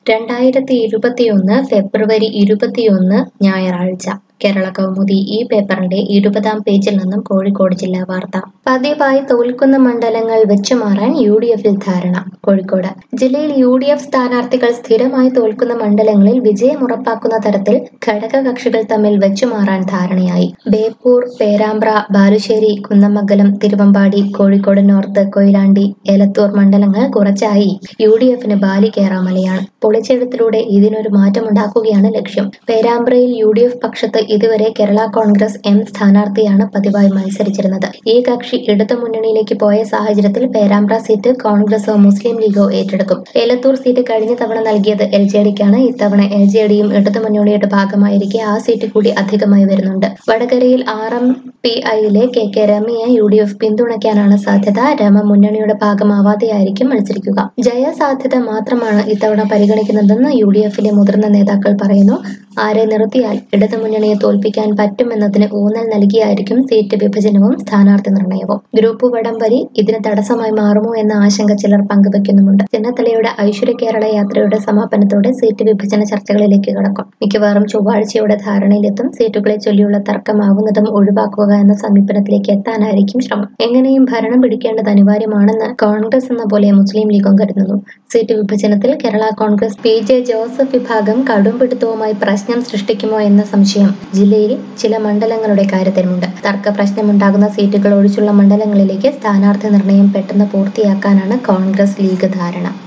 രണ്ടായിരത്തി ഇരുപത്തിയൊന്ന് ഫെബ്രുവരി ഇരുപത്തിയൊന്ന് ഞായറാഴ്ച കേരള കൗമുദി ഈ പേപ്പറിന്റെ ഇരുപതാം പേജിൽ നിന്നും കോഴിക്കോട് ജില്ലാ വാർത്ത പതിവായി തോൽക്കുന്ന മണ്ഡലങ്ങൾ വെച്ചുമാറാൻ യു ഡി എഫിൽ ധാരണ കോഴിക്കോട് ജില്ലയിൽ യു ഡി എഫ് സ്ഥാനാർത്ഥികൾ സ്ഥിരമായി തോൽക്കുന്ന മണ്ഡലങ്ങളിൽ വിജയം ഉറപ്പാക്കുന്ന തരത്തിൽ ഘടകകക്ഷികൾ തമ്മിൽ വെച്ചുമാറാൻ ധാരണയായി ബേപ്പൂർ പേരാമ്പ്ര ബാലുശ്ശേരി കുന്നമംഗലം തിരുവമ്പാടി കോഴിക്കോട് നോർത്ത് കൊയിലാണ്ടി ഏലത്തൂർ മണ്ഡലങ്ങൾ കുറച്ചായി യു ഡി എഫിന് ബാലികേറാമലയാണ് പൊളിച്ചെഴുത്തിലൂടെ ഇതിനൊരു മാറ്റമുണ്ടാക്കുകയാണ് ലക്ഷ്യം പേരാമ്പ്രയിൽ യു ഡി എഫ് പക്ഷത്ത് ഇതുവരെ കേരള കോൺഗ്രസ് എം സ്ഥാനാർത്ഥിയാണ് പതിവായി മത്സരിച്ചിരുന്നത് ഈ കക്ഷി ഇടതു മുന്നണിയിലേക്ക് പോയ സാഹചര്യത്തിൽ പേരാമ്പ്ര സീറ്റ് കോൺഗ്രസോ മുസ്ലിം ലീഗോ ഏറ്റെടുക്കും ഏലത്തൂർ സീറ്റ് കഴിഞ്ഞ തവണ നൽകിയത് എൽ ജെ ഡിക്കാണ് ഇത്തവണ എൽ ജെ ഡിയും ഇടതു മുന്നണിയുടെ ഭാഗമായിരിക്കെ ആ സീറ്റ് കൂടി അധികമായി വരുന്നുണ്ട് വടകരയിൽ ആർ എം പി ഐയിലെ കെ കെ രമയെ യു ഡി എഫ് പിന്തുണയ്ക്കാനാണ് സാധ്യത രമ മുന്നണിയുടെ ഭാഗമാവാതെയായിരിക്കും മത്സരിക്കുക ജയസാധ്യത മാത്രമാണ് ഇത്തവണ പരിഗണിക്കുന്നതെന്ന് യു ഡി എഫിലെ മുതിർന്ന നേതാക്കൾ പറയുന്നു ആരെ നിർത്തിയാൽ ഇടതുമുന്നണിയെ തോൽപ്പിക്കാൻ പറ്റുമെന്നതിന് ഊന്നൽ നൽകിയായിരിക്കും സീറ്റ് വിഭജനവും സ്ഥാനാർത്ഥി നിർണയവും ഗ്രൂപ്പ് വടംവലി ഇതിന് തടസ്സമായി മാറുമോ എന്ന ആശങ്ക ചിലർ പങ്കുവെക്കുന്നുമുണ്ട് ചെന്നിത്തലയുടെ ഐശ്വര്യ കേരള യാത്രയുടെ സമാപനത്തോടെ സീറ്റ് വിഭജന ചർച്ചകളിലേക്ക് കടക്കും മിക്കവാറും ചൊവ്വാഴ്ചയോടെ ധാരണയിലെത്തും സീറ്റുകളെ ചൊല്ലിയുള്ള തർക്കമാവുന്നതും ഒഴിവാക്കുക എന്ന സമീപനത്തിലേക്ക് എത്താനായിരിക്കും ശ്രമം എങ്ങനെയും ഭരണം പിടിക്കേണ്ടത് അനിവാര്യമാണെന്ന് കോൺഗ്രസ് എന്ന പോലെ മുസ്ലിം ലീഗും കരുതുന്നു സീറ്റ് വിഭജനത്തിൽ കേരള കോൺഗ്രസ് പി ജെ ജോസഫ് വിഭാഗം കടുംപിടുത്തവുമായി പ്രശ്നം സൃഷ്ടിക്കുമോ എന്ന സംശയം ജില്ലയിൽ ചില മണ്ഡലങ്ങളുടെ കാര്യത്തിലുമുണ്ട് തർക്ക പ്രശ്നമുണ്ടാകുന്ന സീറ്റുകൾ ഒഴിച്ചുള്ള മണ്ഡലങ്ങളിലേക്ക് സ്ഥാനാർത്ഥി നിർണയം പെട്ടെന്ന് പൂർത്തിയാക്കാനാണ് കോൺഗ്രസ് ലീഗ് ധാരണ